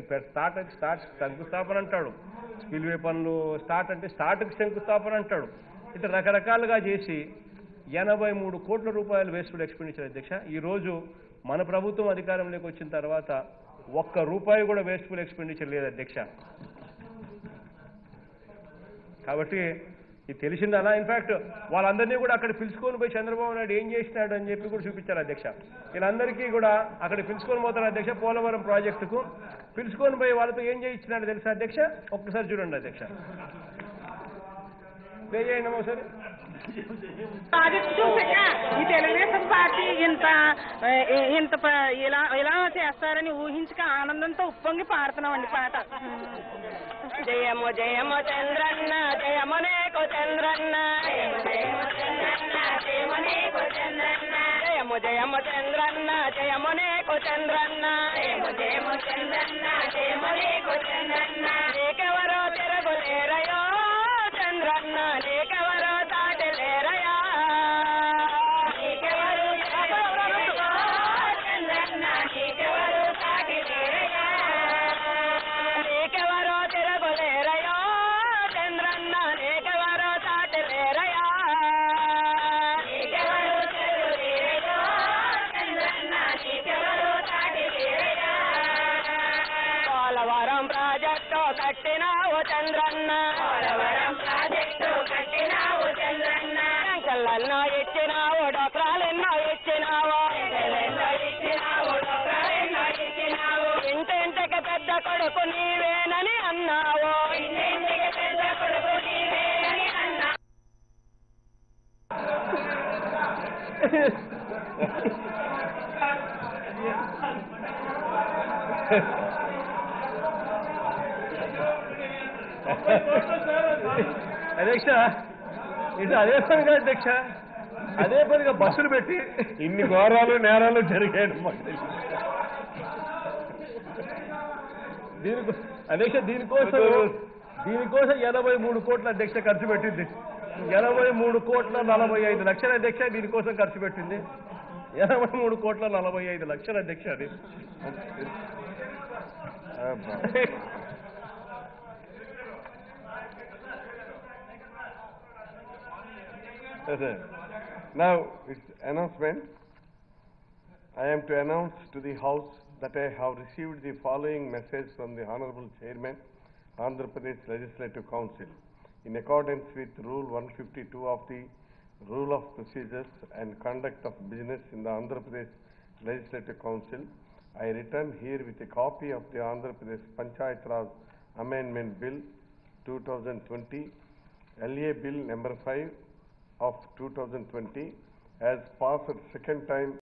Start అంటే start శంకుస్థాపన అంటాడు స్పిల్వే పనులు స్టార్ట్ అంటే స్టార్ట్కి శంకుస్థాపన అంటాడు ఇట్లా రకరకాలుగా చేసి ఎనభై మూడు కోట్ల రూపాయలు వేస్ట్ఫుల్ ఎక్స్పెండిచర్ అధ్యక్ష ఈరోజు మన ప్రభుత్వం అధికారంలోకి వచ్చిన తర్వాత ఒక్క రూపాయి కూడా వేస్ట్ఫుల్ ఎక్స్పెండిచర్ లేదు అధ్యక్ష కాబట్టి ఇది తెలిసింది అలా ఇన్ఫాక్ట్ వాళ్ళందరినీ కూడా అక్కడ పిలుచుకొని పోయి చంద్రబాబు నాయుడు ఏం చేసినాడు అని చెప్పి కూడా చూపించారు అధ్యక్ష వీళ్ళందరికీ కూడా అక్కడ పిలుచుకొని పోతారు అధ్యక్ష పోలవరం ప్రాజెక్టుకు పిలుచుకొని పోయి వాళ్ళతో ఏం చేయించినాడు తెలుసా అధ్యక్ష ఒక్కసారి చూడండి అధ్యక్ష ప్లే చేయండి అమ్మా ఒకసారి ప్రాజెక్ట్ చూసాక ఈ తెలుగుదేశం పార్టీ ఇంత ఆ, ఇంత ప- ఇలా ఇలా చేస్తారని ఊహించక ఆనందంతో ఉప్పొంగి పాడుతున్నామండి పాట జయము జయము చంద్రన్న జయము నేకు చంద్రన్న జయము జయము చంద్రన్న జయము నేకు చంద్రన్న జయము జయము చంద్రన్న జయము నేకు చంద్రన్న జయము జయము చంద్రన్న జయము నేకు చంద్రన్న నీకెవరో తిరగలేరయో చంద్రన్న నీకెవరో దాటలేరయా నీకెవరు తిరగలేరయో చంద్రన్న నీకెవరు దాటలేరయా నీకెవరో తిరగలేరయో చంద్రన్న నీకెవరో దాటలేరయా నీకెవరు తిరగలేరయో చంద్రన్న నీకెవరు దాటలేరయా పోలవరం ప్రాజెక్టు కట్టినావు చంద్రన్న పోలవరం ప్రాజెక్టు కట్టినావు చంద్రన్న టంకలెన్నో ఇచ్చినావు డోక్రాలెన్నో ఇచ్చినావు ఎన్నో ఇచ్చినావు డోక్రాలెన్నో ఇచ్చినావు ఇంటింటికి పెద్ద కొడుకు నీవేనని అన్నావు ఇంటింటికి పెద్ద కొడుకు నీవేనని అన్నావు అధ్యక్ష ఇది అదే పనిగా అధ్యక్ష అదే పనిగా బస్సులు పెట్టి ఇన్ని ఘోరాలు నేరాలు జరిగాయి మాకు తెలియదు. దీనికి అధ్యక్ష దీనికోసం దీనికోసం ఎనభై మూడు కోట్ల అధ్యక్ష ఖర్చు పెట్టింది ఎనభై మూడు కోట్ల నలభై ఐదు లక్షల అధ్యక్ష దీనికోసం ఖర్చు పెట్టింది ఎనభై మూడు కోట్ల నలభై ఐదు లక్షల అధ్యక్ష అది Yes, sir. Now, it's announcement. I am to announce to the House that I have received the following message from the Honorable Chairman, Andhra Pradesh Legislative Council. In accordance with Rule 152 of the Rule of Procedures and Conduct of Business in the Andhra Pradesh Legislative Council, I return here with a copy of the Andhra Pradesh Panchayat Raj Amendment Bill 2020, LA Bill number 5 of 2020 as passed second time